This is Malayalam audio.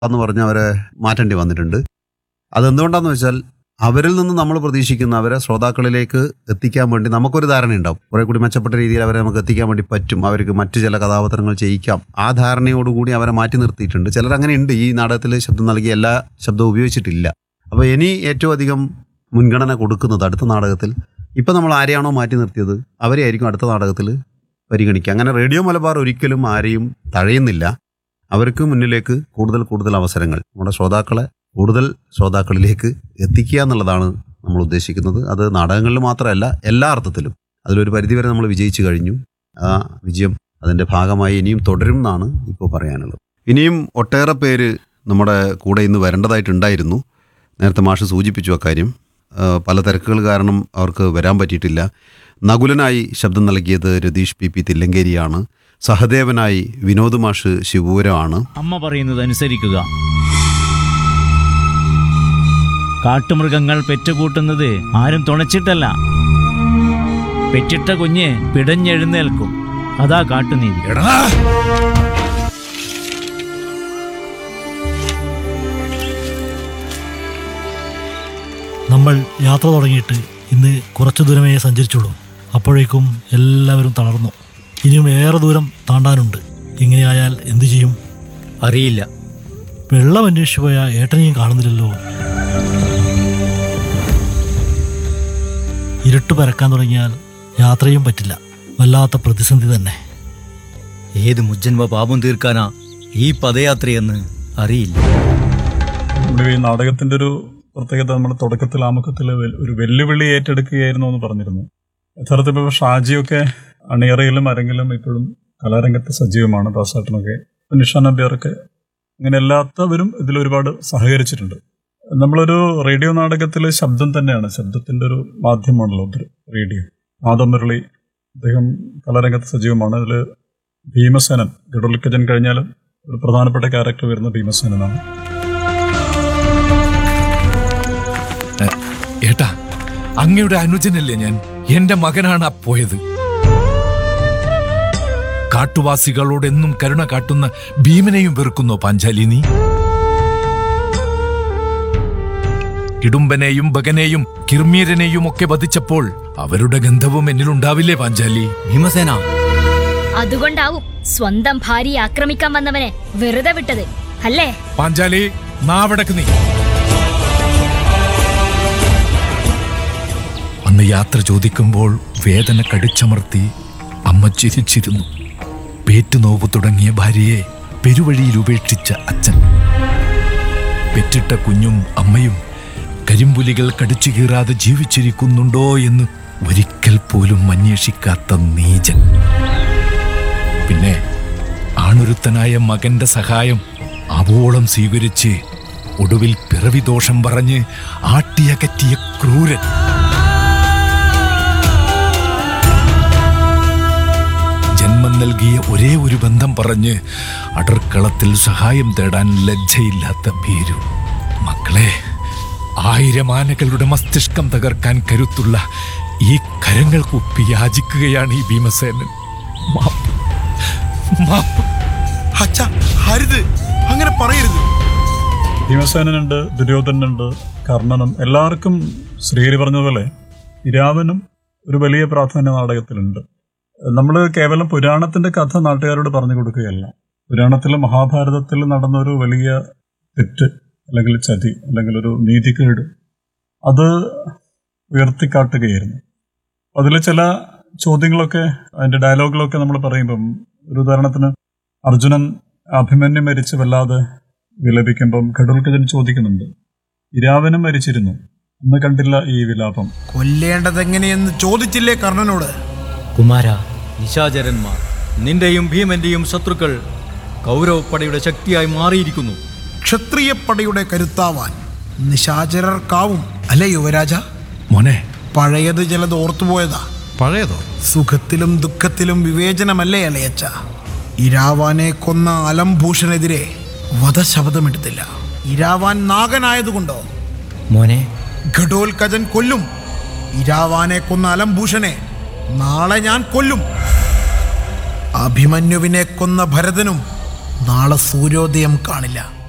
എന്ന് പറഞ്ഞ് അവരെ മാറ്റേണ്ടി വന്നിട്ടുണ്ട് അതെന്തുകൊണ്ടാന്ന് വെച്ചാൽ അവരിൽ നിന്ന് നമ്മൾ പ്രതീക്ഷിക്കുന്ന അവരെ ശ്രോതാക്കളിലേക്ക് എത്തിക്കാൻ വേണ്ടി നമുക്കൊരു ധാരണയുണ്ടാവും കുറെ കൂടി മെച്ചപ്പെട്ട രീതിയിൽ അവരെ നമുക്ക് എത്തിക്കാൻ വേണ്ടി പറ്റും അവർക്ക് മറ്റു ചില കഥാപാത്രങ്ങൾ ചെയ്യിക്കാം ആ ധാരണയോടുകൂടി അവരെ മാറ്റി നിർത്തിയിട്ടുണ്ട് ചിലർ അങ്ങനെ ഉണ്ട് ഈ നാടകത്തിൽ ശബ്ദം നൽകിയ എല്ലാ ശബ്ദവും ഉപയോഗിച്ചിട്ടില്ല അപ്പോൾ ഇനി ഏറ്റവും അധികം മുൻഗണന കൊടുക്കുന്നത് അടുത്ത നാടകത്തിൽ ഇപ്പം നമ്മൾ ആരെയാണോ മാറ്റി നിർത്തിയത് അവരെ ആയിരിക്കും അടുത്ത നാടകത്തിൽ പരിഗണിക്കുക അങ്ങനെ റേഡിയോ മലബാർ ഒരിക്കലും ആരെയും തഴയുന്നില്ല അവർക്ക് മുന്നിലേക്ക് കൂടുതൽ കൂടുതൽ അവസരങ്ങൾ നമ്മുടെ ശ്രോതാക്കളെ കൂടുതൽ ശ്രോതാക്കളിലേക്ക് എത്തിക്കുക എന്നുള്ളതാണ് നമ്മൾ ഉദ്ദേശിക്കുന്നത് അത് നാടകങ്ങളിൽ മാത്രമല്ല എല്ലാ അർത്ഥത്തിലും അതിലൊരു പരിധിവരെ നമ്മൾ വിജയിച്ചു കഴിഞ്ഞു ആ വിജയം അതിൻ്റെ ഭാഗമായി ഇനിയും തുടരും എന്നാണ് ഇപ്പോൾ പറയാനുള്ളത് ഇനിയും ഒട്ടേറെ പേര് നമ്മുടെ കൂടെ ഇന്ന് വരേണ്ടതായിട്ടുണ്ടായിരുന്നു നേരത്തെ മാഷ് സൂചിപ്പിച്ചു അക്കാര്യം ആ, പല തിരക്കുകൾ കാരണം അവർക്ക് വരാൻ പറ്റിയിട്ടില്ല നകുലനായി ശബ്ദം നൽകിയത് രതീഷ് പി പി തില്ലങ്കേരിയാണ് സഹദേവനായി വിനോദ് മാഷ് ശിവപുരമാണ് അമ്മ പറയുന്നത് അനുസരിക്കുക കാട്ടുമൃഗങ്ങൾ പെറ്റുകൂട്ടുന്നത് ആരും തുണച്ചിട്ടല്ല പെറ്റിട്ട കുഞ്ഞ് പിടഞ്ഞെഴുന്നേൽക്കും അതാ കാട്ടുനീതി എടാ നമ്മൾ യാത്ര തുടങ്ങിയിട്ട് ഇന്ന് കുറച്ചു ദൂരമേ സഞ്ചരിച്ചുള്ളൂ അപ്പോഴേക്കും എല്ലാവരും തളർന്നു ഇനിയും ഏറെ ദൂരം താണ്ടാനുണ്ട് ഇങ്ങനെയായാൽ എന്തു ചെയ്യും അറിയില്ല വെള്ളം അന്വേഷിച്ചു പോയ ഏട്ടനെയും കാണുന്നില്ലല്ലോ ഇരുട്ട് പരക്കാൻ തുടങ്ങിയാൽ യാത്രയും പറ്റില്ല വല്ലാത്ത പ്രതിസന്ധി തന്നെ ഏത് മുജ്ജന്മ പാപം തീർക്കാനാ ഈ പദയാത്രയെന്ന് അറിയില്ല നമ്മുടെ ഈ നാടകത്തിന്റെ ഒരു പ്രത്യേകത നമ്മൾ തുടക്കത്തിൽ ആമുഖത്തിൽ വെ- ഒരു വെല്ലുവിളി ഏറ്റെടുക്കുകയായിരുന്നു എന്ന് പറഞ്ഞിരുന്നു യഥാർത്ഥത്തിൽ ഇപ്പോൾ ഷാജിയൊക്കെ അണിയറയിലും അരങ്ങിലും ഇപ്പോഴും കലാരംഗത്ത് സജീവമാണ് ദാസാട്ടനൊക്കെ നിഷാൻ നമ്പ്യാറൊക്കെ അങ്ങനെ എല്ലാത്തവരും ഇതിൽ ഒരുപാട് സഹകരിച്ചിട്ടുണ്ട് നമ്മളൊരു റേഡിയോ നാടകത്തിൽ ശബ്ദം തന്നെയാണ് ശബ്ദത്തിന്റെ ഒരു മാധ്യമമാണല്ലോ ഇത് റേഡിയോ നാദമുരളി അദ്ദേഹം കലാരംഗത്ത് സജീവമാണ് അതിൽ ഭീമസേനൻ ഗഡുൽക്കജൻ കഴിഞ്ഞാലും ഒരു പ്രധാനപ്പെട്ട ക്യാരക്ടർ വരുന്ന ഭീമസേനനാണ് ഏട്ടാ അങ്ങയുടെ അനുജനല്ലേ ഞാൻ എന്റെ മകനാണ് ആ പോയത് കാട്ടുവാസികളോട് എന്നും കരുണ കാട്ടുന്ന ഭീമനെയും വെറുക്കുന്നോ പാഞ്ചാലി നീ ഇടുമ്പനെയും ബഗനെയും കിർമീരനെയും ഒക്കെ വധിച്ചപ്പോൾ അവരുടെ ഗന്ധവും എന്നിലുണ്ടാവില്ലേ പാഞ്ചാലി ഭീമസേന അതുകൊണ്ടാവും സ്വന്തം ഭാര്യയെ ആക്രമിക്കാൻ വന്നവനെ വെറുതെ വിട്ടത് അല്ലേ പാഞ്ചാലി നാവടക്ക് നീ അന്ന് യാത്ര ചോദിക്കുമ്പോൾ വേദന കടിച്ചമർത്തി അമ്മ ചിരിച്ചിരുന്നു പേറ്റുനോവ് തുടങ്ങിയ ഭാര്യയെ പെരുവഴിയിൽ ഉപേക്ഷിച്ച അച്ഛൻ പെറ്റിട്ട കുഞ്ഞും അമ്മയും കരിമ്പുലികൾ കടിച്ചു കീറാതെ ജീവിച്ചിരിക്കുന്നുണ്ടോ എന്ന് ഒരിക്കൽ പോലും അന്വേഷിക്കാത്ത നീചൻ പിന്നെ ആണൊരുത്തനായ മകന്റെ സഹായം അവോളം സ്വീകരിച്ച് ഒടുവിൽ പിറവിദോഷം പറഞ്ഞ് ആട്ടിയകറ്റിയ ക്രൂരൻ ജന്മം നൽകിയ ഒരേ ഒരു ബന്ധം പറഞ്ഞ് അടർക്കളത്തിൽ സഹായം തേടാൻ ലജ്ജയില്ലാത്ത ഭീരു മക്കളെ ആയിരം ആനകളുടെ മസ്തിഷ്കം തകർക്കാൻ കരുത്തുള്ള ഈ കരങ്ങൾ കുപ്പി യാചിക്കുകയാണ് ഈ ഭീമസേനൻ മാപ്പ് മാപ്പ് അച്ഛ ഹരിത് അങ്ങനെ പറയരുത് ഭീമസേനുണ്ട് ദുര്യോധനുണ്ട് കർണനും എല്ലാവർക്കും ശ്രീഹരി പറഞ്ഞതുപോലെ ഇരാവനും ഒരു വലിയ പ്രാധാന്യ നാടകത്തിലുണ്ട് നമ്മൾ കേവലം പുരാണത്തിന്റെ കഥ നാട്ടുകാരോട് പറഞ്ഞു കൊടുക്കുകയല്ല പുരാണത്തിൽ മഹാഭാരതത്തിൽ നടന്ന ഒരു വലിയ തെറ്റ് അല്ലെങ്കിൽ ചതി അല്ലെങ്കിൽ ഒരു നീതികേട് അത് ഉയർത്തിക്കാട്ടുകയായിരുന്നു അതിൽ ചില ചോദ്യങ്ങളൊക്കെ അതിന്റെ ഡയലോഗുകളൊക്കെ നമ്മൾ പറയുമ്പം ഒരു ഉദാഹരണത്തിന് അർജുനൻ അഭിമന്യു മരിച്ച് വല്ലാതെ വിലപിക്കുമ്പം ഘടോൽക്കജൻ ചോദിക്കുന്നുണ്ട് ഇരാവനും മരിച്ചിരുന്നു അന്ന് കണ്ടില്ല ഈ വിലാപം കൊല്ലേണ്ടതെങ്ങനെയെന്ന് ചോദിച്ചില്ലേ കർണനോട് കുമാര നിശാചരന്മാർ നിന്റെയും ഭീമന്റെയും ശത്രുക്കൾ കൗരവപ്പടയുടെ ശക്തിയായി മാറിയിരിക്കുന്നു ക്ഷത്രിയപ്പടയുടെ കരുത്താവാൻ നിശാചരർക്കാവും അല്ലേ യുവരാജ മോനെ പഴയത് ചിലത് ഓർത്തുപോയതാ പഴയതോ സുഖത്തിലും ദുഃഖത്തിലും വിവേചനമല്ലേ അലയച്ച ഇരാവാനെ കൊന്ന അലംഭൂഷണെതിരെ വധശബ്ദമെടുത്തില്ല ഇരാവാൻ നാഗനായതുകൊണ്ടോ മോനെ ഘടോൽക്കജൻ കൊല്ലും ഇരാവാനെ കൊന്ന അലംഭൂഷനെ നാളെ ഞാൻ കൊല്ലും അഭിമന്യുവിനെ കൊന്ന ഭരതനും നാളെ സൂര്യോദയം കാണില്ല